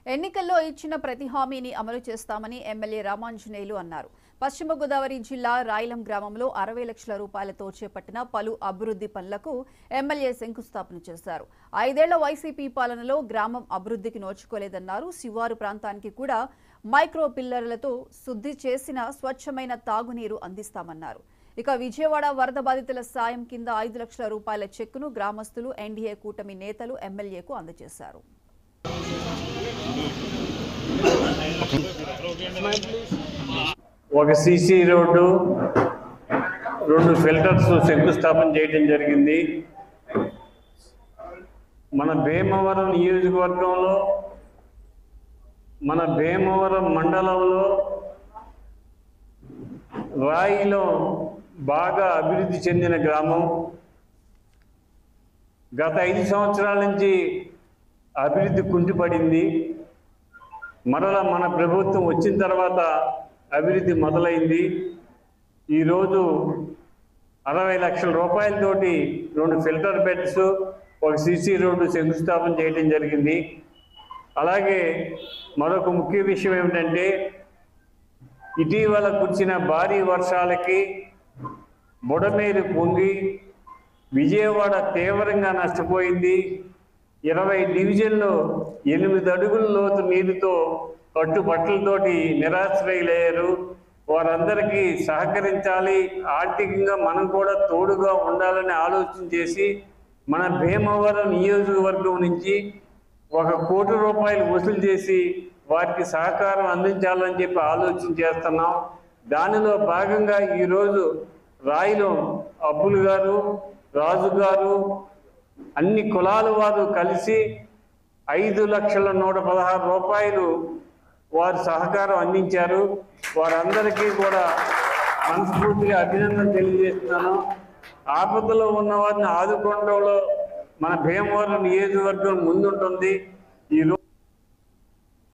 ఎన్నికల్లో ఇచ్చిన ప్రతి హామీని అమలు చేస్తామని ఎమ్మెల్యే రామాంజనేయులు అన్నారు పశ్చిమ గోదావరి జిల్లా రాయలం గ్రామంలో అరవై లక్షల రూపాయలతో చేపట్టిన పలు అభివృద్ధి పనులకు ఎమ్మెల్యే శంకుస్థాపన చేశారు ఐదేళ్ల వైసీపీ పాలనలో గ్రామం అభివృద్ధికి నోచుకోలేదన్నారు శివారు ప్రాంతానికి కూడా మైక్రో పిల్లర్లతో శుద్ధి చేసిన స్వచ్ఛమైన తాగునీరు అందిస్తామన్నారు ఇక విజయవాడ వరద బాధితుల సాయం కింద ఐదు లక్షల రూపాయల చెక్కును గ్రామస్తులు ఎన్డీఏ కూటమి నేతలు ఎమ్మెల్యేకు అందజేశారు ఒక సీసీ రోడ్డు రెండు ఫిల్టర్స్ శంకుస్థాపన చేయడం జరిగింది మన భీమవరం నియోజకవర్గంలో మన భీమవరం మండలంలో రాయిలో బాగా అభివృద్ధి చెందిన గ్రామం గత ఐదు సంవత్సరాల నుంచి అభివృద్ధి కుంటిపడింది మరల మన ప్రభుత్వం వచ్చిన తర్వాత అభివృద్ధి మొదలైంది ఈరోజు అరవై లక్షల రూపాయలతోటి రెండు ఫిల్టర్ బెడ్స్ ఒక సీసీ రోడ్డు శంకుస్థాపన చేయడం జరిగింది అలాగే మరొక ముఖ్య విషయం ఏమిటంటే ఇటీవల కురిసిన భారీ వర్షాలకి బుడమేరు పొంగి విజయవాడ తీవ్రంగా నష్టపోయింది ఇరవై డివిజన్లు ఎనిమిది అడుగుల లోతు నీరుతో కట్టుబట్టలతోటి నిరాశ్రయులయ్యారు వారందరికీ సహకరించాలి ఆర్థికంగా మనం కూడా తోడుగా ఉండాలని ఆలోచన చేసి మన భీమవరం నియోజకవర్గం నుంచి ఒక కోటి రూపాయలు వసూలు చేసి వారికి సహకారం అందించాలని చెప్పి ఆలోచన చేస్తున్నాం దానిలో భాగంగా ఈరోజు రాయిలో అబ్బులు గారు రాజు గారు అన్ని కులాల వారు కలిసి ఐదు లక్షల నూట పదహారు రూపాయలు వారు సహకారం అందించారు వారందరికీ కూడా మనస్ఫూర్తిగా అభినందన తెలియజేస్తున్నాను ఆపదలో ఉన్న వారిని ఆదుకోవడంలో మన భీమవరం నియోజకవర్గం ముందుంటుంది ఈరోజు